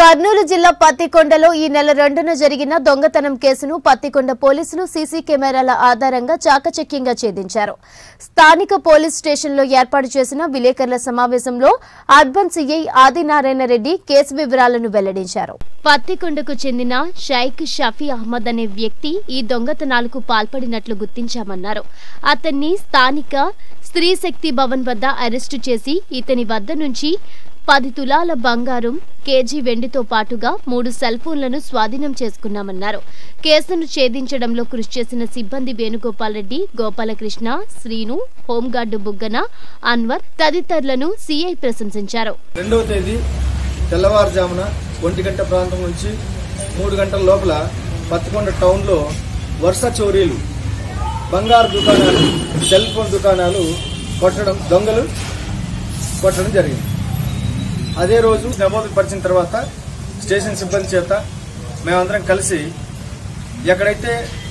కర్నూలు జిల్లా పత్తికొండలో ఈ నెల రెండున జరిగిన దొంగతనం కేసును పత్తికొండ పోలీసులు సీసీ కెమెరాల ఆధారంగా చాకచక్యంగా ఛేదించారు స్థానిక పోలీస్ స్టేషన్లో ఏర్పాటు చేసిన విలేకరుల సమావేశంలో అర్బన్ సీఐ ఆదినారాయణ రెడ్డి కేసు వివరాలను వెల్లడించారు పత్తికొండకు చెందిన షైక్ షఫీ అహ్మద్ అనే వ్యక్తి ఈ దొంగతనాలకు పాల్పడినట్లు గుర్తించామన్నారు అతన్ని స్థానిక స్త్రీ శక్తి భవన్ వద్ద అరెస్టు చేసి ఇతని వద్ద నుంచి పది తులాల బంగారం కేజీ వెండితో పాటుగా మూడు సెల్ ఫోన్లను స్వాధీనం చేసుకున్నామన్నారు కేసును ఛేదించడంలో కృషి చేసిన సిబ్బంది వేణుగోపాల్ రెడ్డి గోపాలకృష్ణ శ్రీను హోంగార్డు బుగ్గన అన్వర్ తదితరులను సీఐ ప్రశంసించారు రెండవ తేదీ తెల్లవారుజామున ఒంటి గంట ప్రాంతం నుంచి మూడు గంటల లోపల పత్తికొండ టౌన్లో వరుస చోరీలు బంగారు దుకాణాలు సెల్ ఫోన్ దుకాణాలు కొట్టడం దొంగలు కొట్టడం జరిగింది అదే రోజు నమోదు పరిచిన తర్వాత స్టేషన్ సిబ్బంది చేత మేమందరం కలిసి ఎక్కడైతే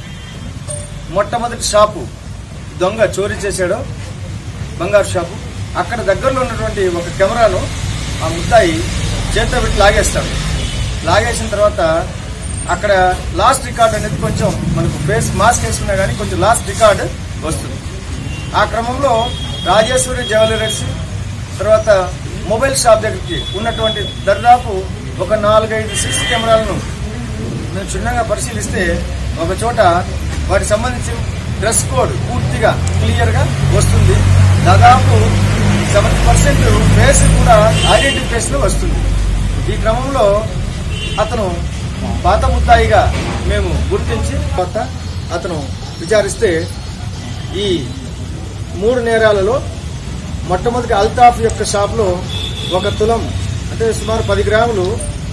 మొట్టమొదటి షాపు దొంగ చోరీ చేశాడో బంగారు షాపు అక్కడ దగ్గరలో ఉన్నటువంటి ఒక కెమెరాను ఆ ముద్దాయి చేతితో పెట్టి లాగేస్తాడు లాగేసిన తర్వాత అక్కడ లాస్ట్ రికార్డ్ అనేది కొంచెం మనకు ఫేస్ మాస్క్ వేసుకున్నా కానీ కొంచెం లాస్ట్ రికార్డ్ వస్తుంది ఆ క్రమంలో రాజేశ్వరి జ్యువెలరీస్ తర్వాత మొబైల్ షాప్ దగ్గరికి ఉన్నటువంటి దాదాపు ఒక నాలుగైదు సీసీ కెమెరాలను మేము క్షుణ్ణంగా పరిశీలిస్తే ఒక చోట వాటికి సంబంధించి డ్రెస్ కోడ్ పూర్తిగా క్లియర్ గా వస్తుంది దాదాపు సెవెంటీ పర్సెంట్ ఫేస్ కూడా ఐడెంటిఫికేషన్ వస్తుంది ఈ క్రమంలో అతను పాత ముద్దాయిగా మేము గుర్తించి తర్వాత అతను విచారిస్తే ఈ మూడు నేరాలలో మొట్టమొదటి అల్తాఫ్ యొక్క షాప్లో ఒక తులం అంటే సుమారు పది గ్రాములు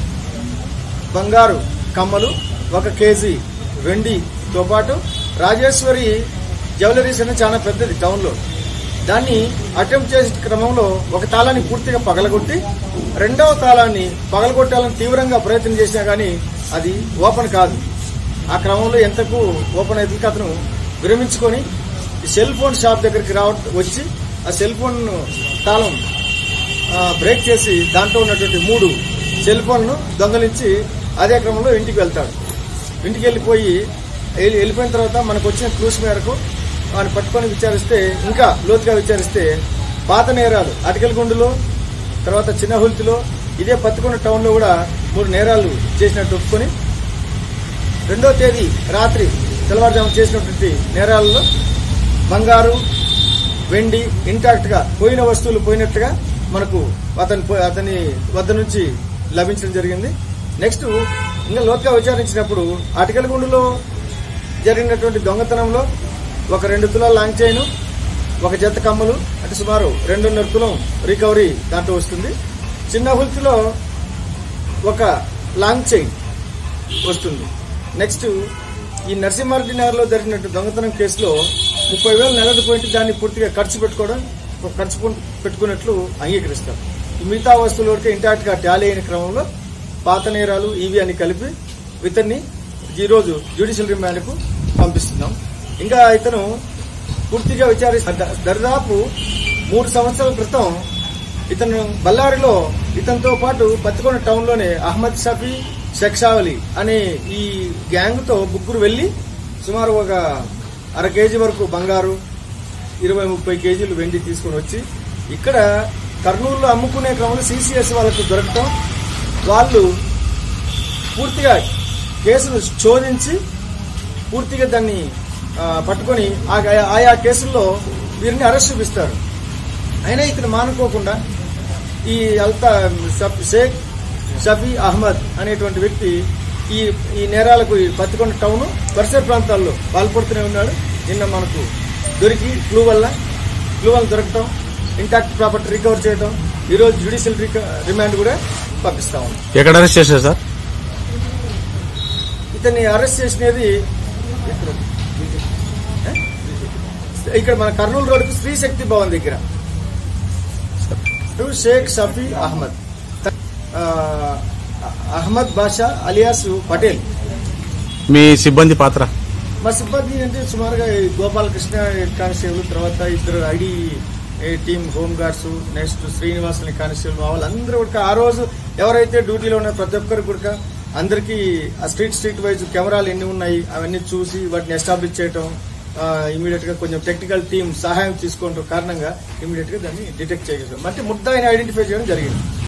బంగారు కమ్మలు ఒక కేజీ వెండితో పాటు రాజేశ్వరి జ్యువెలరీస్ అనేది చాలా పెద్దది టౌన్లో దాన్ని అటెంప్ట్ చేసే క్రమంలో ఒక తాళాన్ని పూర్తిగా పగలగొట్టి రెండవ తాళాన్ని పగలగొట్టాలని తీవ్రంగా ప్రయత్నం చేసినా కానీ అది ఓపెన్ కాదు ఆ క్రమంలో ఎంతకు ఓపెన్ అయితే అతను విరమించుకొని ఈ సెల్ ఫోన్ షాప్ దగ్గరికి రావ వచ్చి ఆ సెల్ ఫోన్ తాళం ఆ, బ్రేక్ చేసి దాంట్లో ఉన్నటువంటి మూడు సెల్ ఫోన్ను దొంగలించి అదే క్రమంలో ఇంటికి వెళ్తాడు ఇంటికి వెళ్ళిపోయి వెళ్ళి- వెళ్ళిపోయిన తర్వాత మనకు వచ్చిన క్లూస్ మేరకు వాడిని పట్టుకొని విచారిస్తే ఇంకా లోతుగా విచారిస్తే పాత నేరాలు అటకెలగుండులో తర్వాత చిన్నహుల్తిలో ఇదే పత్తికొండ టౌన్లో కూడా మూడు నేరాలు చేసినట్టు ఒప్పుకొని రెండో తేదీ రాత్రి తెల్లవారుజాము చేసినటువంటి నేరాలలో బంగారు వెండి ఇంటాక్ట్ గా పోయిన వస్తువులు పోయినట్టుగా మనకు అతని పో- అతని వద్ద నుంచి లభించడం జరిగింది నెక్స్ట్ ఇంకా లోతుగా విచారించినప్పుడు అటకలగుండులో జరిగినటువంటి దొంగతనంలో ఒక రెండు తులాల లాంగ్ చైన్ ఒక జత కమ్మలు అంటే సుమారు రెండున్నర తులం రికవరీ దాంట్లో వస్తుంది చిన్న హుల్తిలో ఒక లాంగ్ చైన్ వస్తుంది నెక్స్ట్ ఈ నరసింహారెడ్డి నగర్లో జరిగినట్టు దొంగతనం కేసులో ముప్పై వేలు నగదు పోయింటి దాన్ని పూర్తిగా ఖర్చు పెట్టుకోవడం ఒక ఖర్చు పు- పెట్టుకున్నట్లు అంగీకరిస్తారు ఈ మిగతా వస్తువుల వరకు ఇంటాక్ట్ గా టాలీ అయిన క్రమంలో పాత నేరాలు ఇవి అని కలిపి ఇతన్ని ఈ రోజు జ్యుడిషియల్ రిమాండ్ కు పంపిస్తున్నాం ఇంకా ఇతను పూర్తిగా విచారిస్తే దరిదాపు మూడు సంవత్సరాల క్రితం ఇతను బళ్ళారిలో ఇతనితో పాటు పత్తికొండ టౌన్ లోనే అహ్మద్ షఫీ షెక్షావలి అనే ఈ గ్యాంగ్ తో ముగ్గురు వెళ్లి సుమారు ఒక అర కేజీ వరకు బంగారు ఇరవై ముప్పై కేజీలు వెండి తీసుకొని వచ్చి ఇక్కడ కర్నూలులో అమ్ముకునే క్రమంలో సిసిఎస్ వాళ్ళకు దొరకటం వాళ్ళు పూర్తిగా కేసును శోధించి పూర్తిగా దాన్ని ఆ, పట్టుకొని ఆ- ఆయా కేసుల్లో వీరిని అరెస్ట్ చూపిస్తారు అయినా ఇతను మానుకోకుండా ఈ అల్తా షఫ్- షేక్ షఫీ అహ్మద్ అనేటువంటి వ్యక్తి ఈ ఈ నేరాలకు ఈ పత్తికొండ టౌన్ పరిసర ప్రాంతాల్లో పాల్పడుతూనే ఉన్నాడు నిన్న మనకు దొరికి క్లూ వల్ల క్లూ వల్ల దొరకటం ఇంటాక్ట్ ప్రాపర్టీ రికవర్ చేయడం ఈరోజు జ్యుడిషియల్ రిమాండ్ కూడా పంపిస్తా ఉన్నాం ఎక్కడ అరెస్ట్ చేశారు సార్ ఇతన్ని అరెస్ట్ చేసినది ఎక్కడ? ఏ? ఇక్కడ మన కర్నూలు రోడ్డుకు స్త్రీ శక్తి భవన్ దగ్గర టు షేక్ షఫీ అహ్మద్ ఆ, అహ్మద్ బాషా అలియాస్ పటేల్ మీ సిబ్బంది పాత్ర మా సిబ్బంది అంటే సుమారుగా ఈ గోపాలకృష్ణ హెడ్ కానిస్టేబుల్ తర్వాత ఇద్దరు ID a team home guards next శ్రీనివాసుని కానిస్టేబుల్ వాళ్ళందరూ కూడా ఆ రోజు ఎవరైతే డ్యూటీలో ఉన్న ప్రతి ఒక్కరు కూడా అందరికీ ఆ స్ట్రీట్ స్ట్రీట్ వైజ్ కెమెరాలు ఎన్ని ఉన్నాయి అవన్నీ చూసి వాటిని ఎస్టాబ్లిష్ చేయటం ఇమీడియట్ గా కొంచెం టెక్నికల్ టీం సహాయం తీసుకోవడం కారణంగా ఇమీడియట్ గా దాన్ని డిటెక్ట్ చేయగలిగాం అంటే ముద్దాయిని ఐడెంటిఫై చేయడం జరిగింది